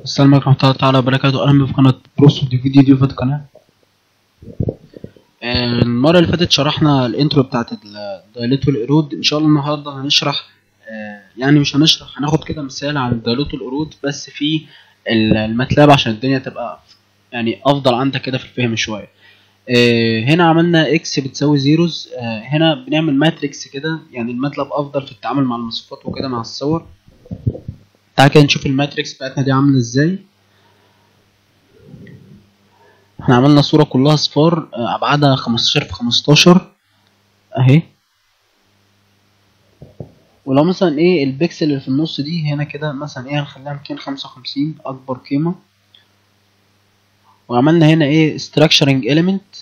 السلام عليكم ورحمة الله تعالى وبركاته أهلا بكم في قناة بروس دي فيديو دي في القناة آه، المرة اللي فاتت شرحنا الانترو بتاعت الدايليت والقرود إن شاء الله النهاردة هنشرح آه، يعني مش هنشرح هناخد كده مثال عن الدايليت والقرود بس في ال- الماتلاب عشان الدنيا تبقى يعني أفضل عندك كده في الفهم شوية آه، هنا عملنا اكس بتساوي زيروز آه، هنا بنعمل ماتريكس كده يعني الماتلاب أفضل في التعامل مع المصفوفات وكده مع الصور تعالى كده نشوف الماتريكس بتاعتنا دي عاملة ازاي احنا عملنا صورة كلها صفار آه، أبعادها خمستاشر في خمستاشر أهي ولو مثلا ايه البكسل اللي في النص دي هنا كده مثلا ايه هنخليها ميتين خمسة وخمسين أكبر قيمة وعملنا هنا ايه structuring element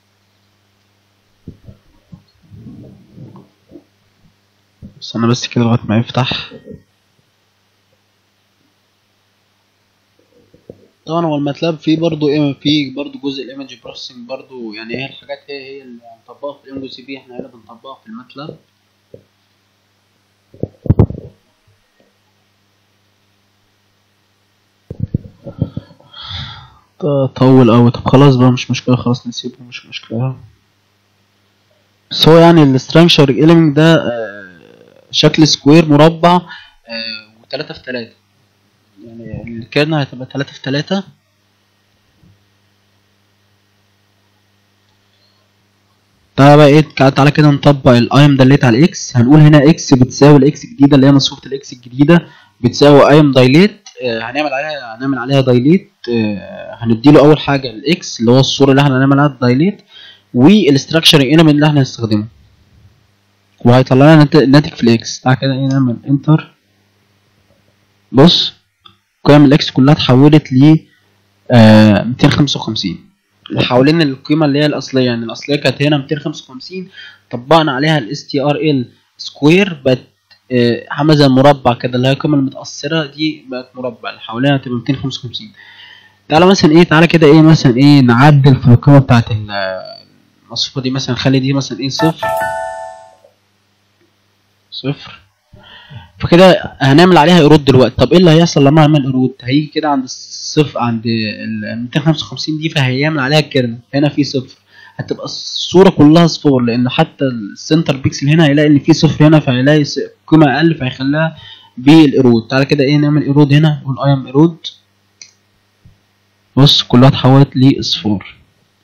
استنى بس كده لغاية ما يفتح طبعا هو الماتلاب فيه برضو ايه فيه برضو جزء الايمج بروسيسنج برضو يعني هي الحاجات هي هي اللي هنطبقها في الام سي بي احنا هنا بنطبقها في الماتلاب ط- طول اوي طب خلاص بقى مش مشكلة خلاص نسيبه مش مشكلة بس هو يعني الستراكشر ايليمنت ده آه، شكل سكوير مربع آه، وتلاتة في تلاتة يعني الكيرنل هتبقى تلاتة في تلاتة تعالى بقى ايه تعالى تعالى كده نطبق الايم دليت على الاكس هنقول هنا اكس بتساوي الاكس الجديده اللي هي مصفوفه الاكس الجديده بتساوي ايم دايليت آه هنعمل عليها هنعمل عليها دايليت آه هنديله اول حاجه الاكس اللي هو الصوره اللي احنا هنعمل عليها دايليت والاستراكشر ايلمنت اللي احنا هنستخدمه وهيطلع لنا نت- الناتج في الاكس تعالى كده ايه نعمل انتر بص قيم الاكس كلها اتحولت ل آه 255 اللي حوالين القيمة اللي هي الأصلية يعني الأصلية كانت هنا 255 طبقنا عليها ال STRL سكوير بقت آه، عاملة زي المربع كده اللي هي القيمة المتأثرة دي بقت مربع اللي حواليها هتبقى 255 تعالى مثلا ايه تعالى كده ايه مثلا ايه نعدل في القيمة بتاعت ال- المصفوفة دي مثلا نخلي دي مثلا ايه صفر صفر فكده هنعمل عليها ايرود دلوقتي طب ايه اللي هيحصل لما اعمل ايرود هيجي كده عند الصفر عند ال 255 دي فهيعمل عليها كيرنل هنا في صفر هتبقى الصوره كلها صفار لان حتى السنتر بيكسل هنا هيلاقي ان في صفر هنا فهيلاقي س- قيمه اقل فهيخليها بالايرود تعالى كده ايه نعمل ايرود هنا نقول اي ام ايرود بص كلها اتحولت لاصفار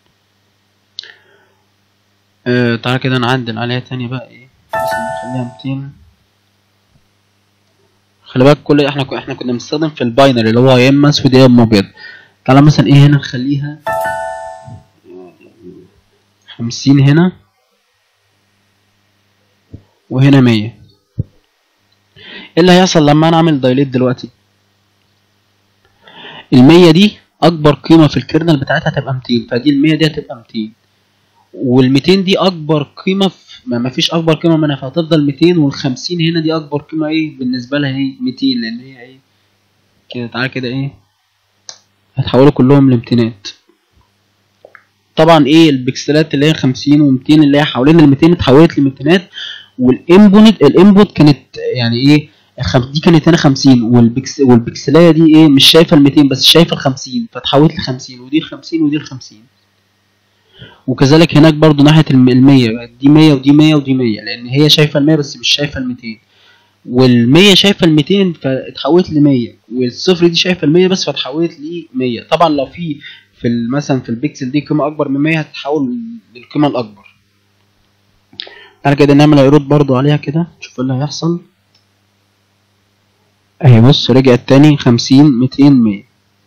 آه تعالى كده نعدل عليها تاني بقى ايه مثلا نخليها 200 خلي بالك كل احنا ك- احنا كنا بنستخدم في الباينري اللي هو يا اما اسود يا اما ابيض تعالى مثلا ايه هنا نخليها خمسين هنا وهنا مية ايه اللي هيحصل لما انا اعمل دايليت دلوقتي المية دي اكبر قيمة في الكيرنل بتاعتها هتبقى ميتين فدي المية دي هتبقى ميتين والميتين دي اكبر قيمة في ما ما فيش اكبر قيمة منها فهتفضل ميتين والخمسين هنا دي اكبر قيمة ايه بالنسبة لها ايه ميتين لان هي ايه كده تعالى كده ايه هتحولوا كلهم لامتينات طبعا ايه البكسلات اللي هي 50 و200 اللي هي حوالين ال 200 اتحولت لميتينات والانبوت الانبوت كانت يعني ايه الخم- دي كانت هنا 50 والبكس والبكسلايه دي ايه مش شايفه ال 200 بس شايفه ال 50 فاتحولت ل 50 ودي ال 50 ودي ال 50 وكذلك هناك برضو ناحيه ال 100 دي 100 ودي 100 ودي 100 لان هي شايفه ال 100 بس مش شايفه ال 200 وال100 شايفه ال 200 فاتحولت ل 100 والصفر دي شايفه ال 100 بس فاتحولت ل 100 طبعا لو في في ال- مثلا في البيكسل دي قيمه اكبر من 100 هتتحول للقيمه الاكبر تعالى كده نعمل عروض برضو عليها كده نشوف إيه اللي هيحصل اهي بص رجعت تاني 50 200 100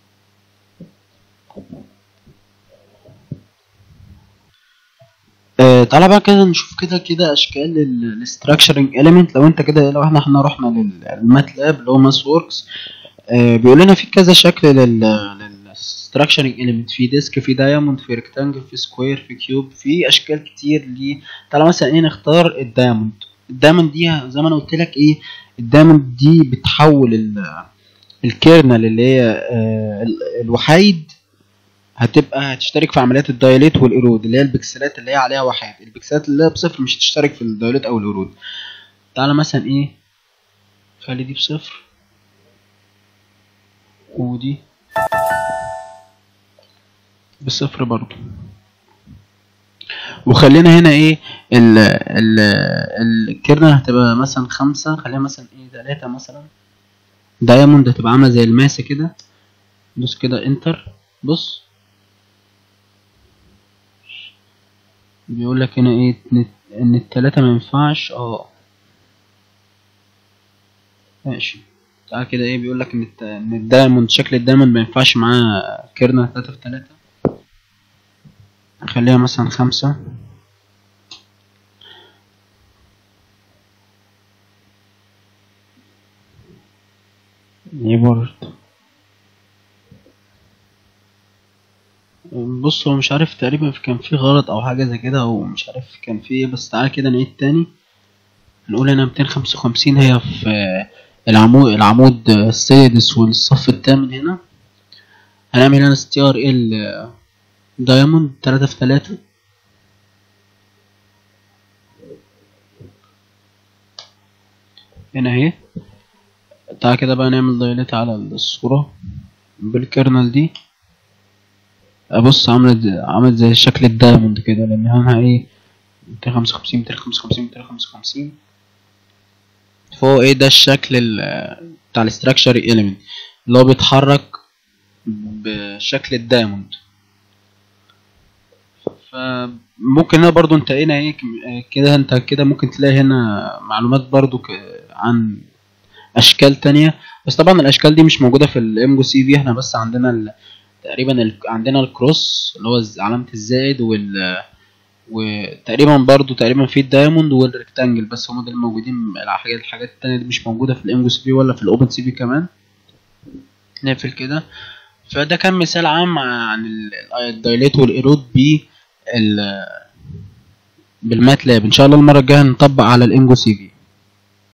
آه تعالى بقى كده نشوف كده كده اشكال الستراكشرنج اليمنت لو انت كده لو احنا احنا رحنا للماتلاب اللي هو ماس ووركس آه بيقول لنا في كذا شكل لل للستراكشرنج اليمنت في ديسك في دايموند في ريكتانجل في سكوير في كيوب في اشكال كتير ليه تعالى مثلا ايه نختار الدايموند الدايموند دي زي ما انا قلت لك ايه الدايموند دي بتحول ال- الكيرنل اللي هي آه ال- الوحيد هتبقى هتشترك في عمليات الدايليت والايرود اللي هي البكسلات اللي هي عليها وحيد البكسلات اللي هي بصفر مش هتشترك في الدايليت او الايرود تعالى مثلا ايه خلي دي بصفر ودي بصفر برضو وخلينا هنا ايه ال ال الكيرنل هتبقى مثلا خمسة خليها مثلا ايه تلاتة مثلا دايموند هتبقى عاملة زي الماسة كده دوس كده انتر بص بيقول لك هنا ايه ان- ان التلاتة ما ينفعش اه ماشي تعال كده ايه بيقول لك ان الت- ان الدايموند شكل الدايموند ما ينفعش معاه كيرنل تلاتة في تلاتة خليها مثلا خمسة نيبورد بص هو مش عارف تقريبا كان في غلط او حاجة زي كده او مش عارف كان في ايه بس تعالى كده نعيد تاني نقول هنا ميتين خمسة وخمسين هي في العمود العمود السادس والصف الثامن هنا هنعمل هنا اس تي ار ال دايموند تلاتة في تلاتة هنا اهي تعالى كده بقى نعمل دايلات على الصورة بالكيرنل دي ابص عاملة عامل زي شكل الدايموند كده لان هنا ايه ميتين خمسة وخمسين ميتين خمسة وخمسين ميتين خمسة وخمسين فهو ايه ده الشكل ال- بتاع الاستراكشر element اللي هو بيتحرك بشكل الدايموند فممكن هنا برضو انت هنا ايه كم- كده انت كده ممكن تلاقي هنا معلومات برضو ك- عن اشكال تانية بس طبعا الاشكال دي مش موجودة في الامجو سي في احنا بس عندنا ال... تقريبا ال... عندنا الكروس اللي هو الز- علامة الزائد وال وتقريبا برضو تقريبا في الدايموند والريكتانجل بس هما دول موجودين الحاجات الحاجات التانية دي مش موجودة في الامجو سي في ولا في الاوبن سي في كمان نقفل كده فده كان مثال عام عن ال- الدايليت والايرود بال بالماتلاب ان شاء الله المره الجايه نطبق على الانجو سي في